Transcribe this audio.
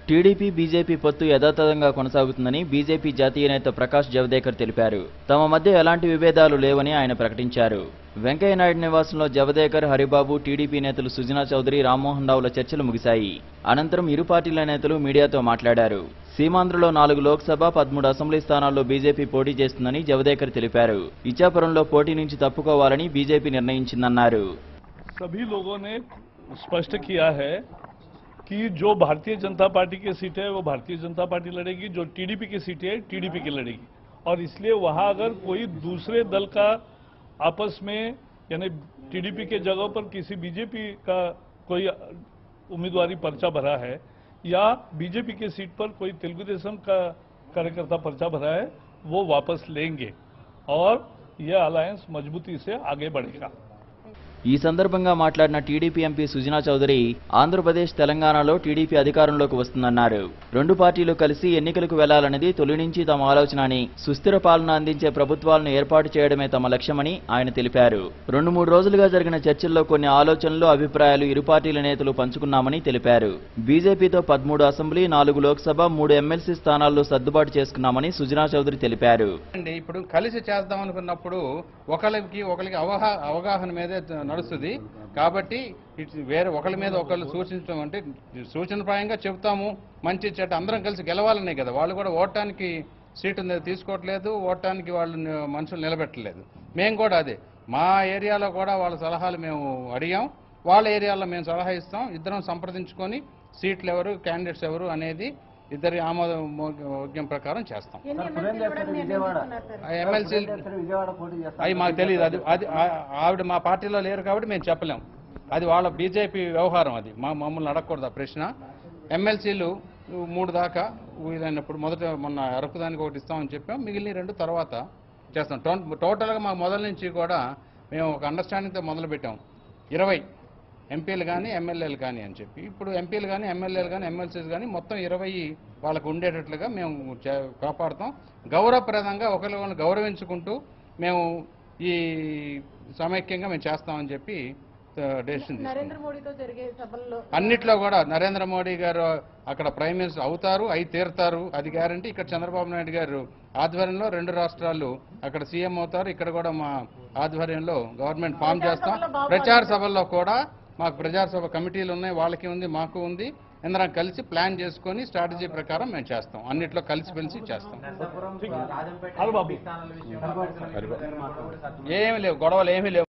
TDP BJP పొత్తు యథాతథంగా కొనసాగుతుందని బీజేపీ జాతీయ నేత ప్రకాష్ జవదేకర్ తెలిపారు తమ మధ్య ఎలాంటి విభేదాలు లేవని ఆయన ప్రకటించారు వెంకయ్యనాయుడు నివాసంలో జవదేకర్ హరిబాబు టీడీపీ నేతలు సుజనా చౌదరి రామ్మోహన్ రావుల చర్చలు ముగిశాయి అనంతరం ఇరు పార్టీల నేతలు మీడియాతో మాట్లాడారు సీమాంధ్రలో నాలుగు లోక్సభ పదమూడు అసెంబ్లీ స్థానాల్లో బీజేపీ పోటీ చేస్తుందని జవదేకర్ తెలిపారు ఇచ్చాపురంలో పోటీ నుంచి తప్పుకోవాలని బీజేపీ నిర్ణయించిందన్నారు सभी लोगों ने स्पष्ट किया है कि जो भारतीय जनता पार्टी की सीटें है वो भारतीय जनता पार्टी लड़ेगी जो टीडीपी की सीटें है टीडीपी की लड़ेगी और इसलिए वहां अगर कोई दूसरे दल का आपस में यानी टीडीपी के जगह पर किसी बीजेपी का कोई उम्मीदवारी पर्चा भरा है या बीजेपी की सीट पर कोई तेलुगु देशम का कार्यकर्ता पर्चा भरा है वो वापस लेंगे और यह अलायंस मजबूती से आगे बढ़ेगा ఈ సందర్భంగా మాట్లాడిన టీడీపీ ఎంపీ సుజనా చౌదరి ఆంధ్రప్రదేశ్ తెలంగాణలో టీడీపీ అధికారంలోకి వస్తుందన్నారు రెండు పార్టీలు కలిసి ఎన్నికలకు వెళ్లాలన్నది తొలి నుంచి తమ ఆలోచన అని సుస్థిర పాలన అందించే ప్రభుత్వాలను ఏర్పాటు చేయడమే తమ లక్ష్యమని ఆయన తెలిపారు రెండు మూడు రోజులుగా జరిగిన చర్చల్లో కొన్ని ఆలోచనలు అభిప్రాయాలు ఇరు పార్టీల నేతలు పంచుకున్నామని తెలిపారు బీజేపీతో పదమూడు అసెంబ్లీ నాలుగు లోక్సభ మూడు ఎమ్మెల్సీ స్థానాల్లో సర్దుబాటు చేసుకున్నామని సుజనా చౌదరి తెలిపారు అండి ఇప్పుడు కలిసి చేద్దాం అనుకున్నప్పుడు ఒకరికి ఒకరికి అవగా అవగాహన మీదే నడుస్తుంది కాబట్టి ఇటు వేరే ఒకరి మీద ఒకళ్ళు సూచించడం అంటే సూచనప్రాయంగా చెబుతాము మంచి చెడ్డ అందరం కలిసి గెలవాలనే కదా వాళ్ళు కూడా ఓటానికి సీటు ని- తీసుకోవట్లేదు ఓటానికి వాళ్ళు ని- మనుషులు నిలబెట్టలేదు మేము కూడా అదే మా ఏరియాలో కూడా వాళ్ళ సలహాలు మేము అడిగాం వాళ్ళ ఏరియాలో మేము సలహా ఇస్తాం ఇద్దరం సంప్రదించుకొని సీట్లు ఎవరు క్యాండిడేట్స్ ఎవరు అనేది ఇద్దరి ఆమోదం ప్రకారం చేస్తాం ఎమ్మెల్సీ అవి మాకు తెలియదు అది అది ఆ- ఆవిడ మా పార్టీలో లేరు కాబట్టి మేము చెప్పలేం అది వాళ్ళ బీజేపీ వ్యవహారం అది మా మమ్మల్ని అడగకూడదు ఆ ప్రశ్న ఎమ్మెల్సీలు మూడు దాకా వీలైనప్పుడు మొదట మొన్న అరకుదానికి ఒకటి ఇస్తామని చెప్పాం మిగిలిన రెండు తర్వాత చేస్తాం టో- టోటల్గా మా మొదల నుంచి కూడా మేము ఒక అండర్స్టాండింగ్తో మొదలు పెట్టాం ఇరవై ఎంపీలు కానీ ఎమ్మెల్యేలు కానీ అని చెప్పి ఇప్పుడు ఎంపీలు కానీ ఎమ్మెల్యేలు కానీ ఎమ్మెల్సీలు కానీ మొత్తం ఇరవై వాళ్ళకు ఉండేటట్లుగా మేము చే- కాపాడుతాం గౌరవప్రదంగా ఒకరిని ఒకరిని గౌరవించుకుంటూ మేము ఈ సమైక్యంగా మేము చేస్తామని చెప్పి డెసిషన్ తీసుకున్నాం నరేంద్ర మోడీతో జరిగే సభల్లో అన్నిట్లో కూడా నరేంద్ర మోడీ గారు అక్కడ ప్రైమ్ మినిస్టర్ అవుతారు అయి తీరుతారు అది గ్యారంటీ ఇక్కడ చంద్రబాబు నాయుడు గారు ఆధ్వర్యంలో రెండు రాష్ట్రాలు అక్కడ సీఎం అవుతారు ఇక్కడ కూడా మా ఆధ్వర్యంలో గవర్నమెంట్ ఫామ్ చేస్తాం ప్రచార సభల్లో కూడా మాకు ప్రచార సభ కమిటీలు ఉన్నాయి వాళ్ళకి ఉంది మాకు ఉంది అందరం కలిసి ప్లాన్ చేసుకొని స్ట్రాటజీ ప్రకారం మేము చేస్తాం అన్నిట్లో కలిసి కలిసి చేస్తాం హలో బాబు ఏమి లేవు గొడవలు ఏమీ లేవు